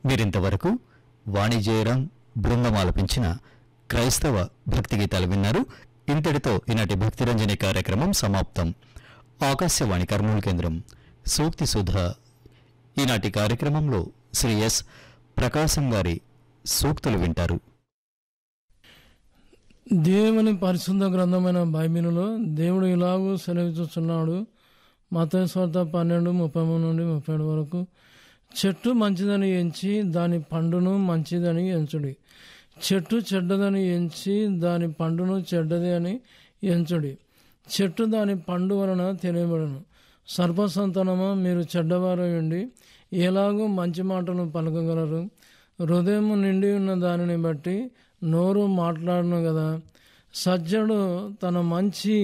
మీరింతవరకు వాణిజ్యరాం బృందం ఆలపించిన క్రైస్తవ భక్తి గీతాలు విన్నారు ఇంతటితో ఈనాటి భక్తిరంజని కార్యక్రమం సమాప్తం ఆకాశవాణి కర్నూలు కేంద్రం సూక్తి సుధ ఈనాటి కార్యక్రమంలో శ్రీ ఎస్ ప్రకాశం గారి సూక్తులు వింటారు దేవుని పరిశుద్ధ గ్రంథమైన బైబిలులో దేవుడు ఇలాగూ సెలవిస్తున్నాడు మతస్వార్త పన్నెండు ముప్పై మూడు నుండి ముప్పై ఏడు వరకు చెట్టు మంచిదని ఎంచి దాని పండును మంచిదని ఎంచుడి చెట్టు చెడ్డదని ఎంచి దాని పండును చెడ్డది అని ఎంచుడి చెట్టు దాని పండు వలన తెలియబడను సర్పసంతానమా మీరు చెడ్డవారై ఉండి ఎలాగూ మంచి మాటలు పలకగలరు హృదయం నిండి ఉన్న దానిని బట్టి నోరు మాట్లాడను కదా సజ్జడు తన మంచి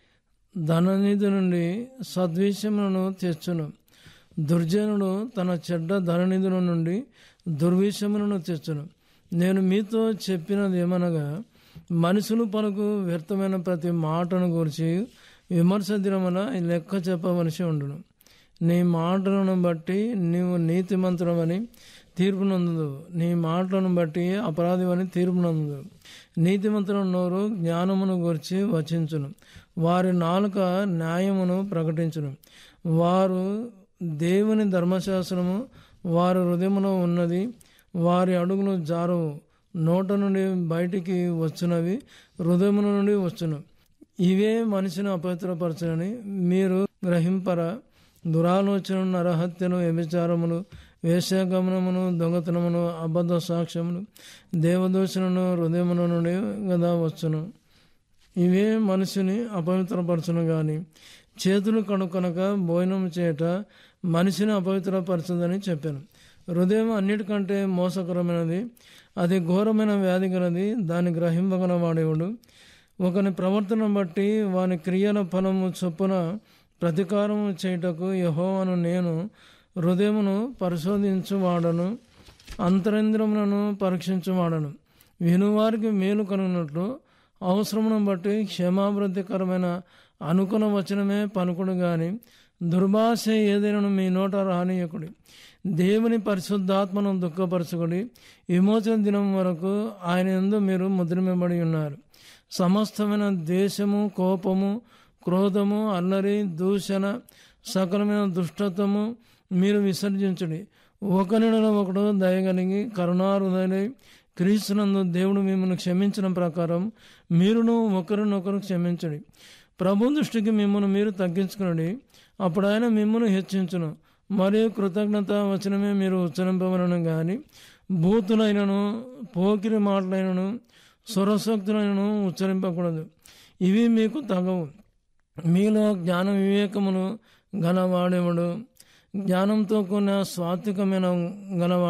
ధననిధి నుండి సద్విషయములను తెచ్చును దుర్జనుడు తన చెడ్డ ధననిధుల నుండి దుర్విషయములను తెచ్చును నేను మీతో చెప్పినది ఏమనగా మనుషులు పలుకు వ్యర్థమైన ప్రతి మాటను గురించి విమర్శ దినమున లెక్క చెప్పవలసి ఉండును నీ మాటలను బట్టి నీవు నీతిమంతుడమని తీర్పు నందుదు నీ మాటలను బట్టి అపరాధివని తీర్పు నందుదు నీతిమంతుల నోరు జ్ఞానమును గురించి వచించును వారి నాలుక న్యాయమును ప్రకటించును వారు దేవుని ధర్మశాస్త్రము వారి హృదయములో ఉన్నది వారి అడుగులు జారవు నోట నుండి బయటికి వచ్చినవి హృదయముల నుండి వచ్చును ఇవే మనిషిని అపవిత్రపరచని మీరు గ్రహింపరా దురాలోచన నరహత్యను వ్యభిచారములు వేశ్యాగమనమును దొంగతనమును అబద్ధ సాక్ష్యములు దేవదూషణను హృదయముల నుండి గదా వచ్చును ఇవే మనిషిని అపవిత్రపరచును గాని చేతులు కనుకొనక భోజనం చేయట మనిషిని అపవిత్రపరచదని చెప్పాను హృదయం అన్నిటికంటే మోసకరమైనది అది ఘోరమైన వ్యాధి గలది దాన్ని గ్రహింపగల వాడేవాడు ఒకని ప్రవర్తన బట్టి వాని క్రియల ఫలము చొప్పున ప్రతీకారము చేయుటకు యహోవను నేను హృదయమును పరిశోధించువాడను అంతరంద్రములను పరీక్షించువాడను వినువారికి మేలు కనుగొన్నట్లు అవసరమును బట్టి క్షేమాభివృద్ధికరమైన అనుకున్న వచనమే పలుకుడు గాని దుర్భాష ఏదైనా మీ నోట రానియకుడి దేవుని పరిశుద్ధాత్మను దుఃఖపరచుకుడి విమోచన దినం వరకు ఆయన ఎందు మీరు ముద్రమిబడి ఉన్నారు సమస్తమైన ద్వేషము కోపము క్రోధము అల్లరి దూషణ సకలమైన దుష్టత్వము మీరు విసర్జించుడి ఒకరిలో ఒకడు దయగలిగి కరుణారుదై క్రీస్తునందు దేవుడు మిమ్మల్ని క్షమించిన ప్రకారం మీరును ఒకరినొకరు క్షమించడి ప్రభు దృష్టికి మిమ్మల్ని మీరు తగ్గించుకునండి అప్పుడు ఆయన మిమ్మల్ని హెచ్చించును మరియు కృతజ్ఞత వచనమే మీరు ఉచ్చరింపవలను కానీ బూతులైనను పోకిరి మాటలైనను స్వరశక్తులైనను ఉచ్చరింపకూడదు ఇవి మీకు తగవు మీలో జ్ఞాన వివేకమును గలవాడేవాడు జ్ఞానంతో కూడిన సాత్వికమైన గలవాడు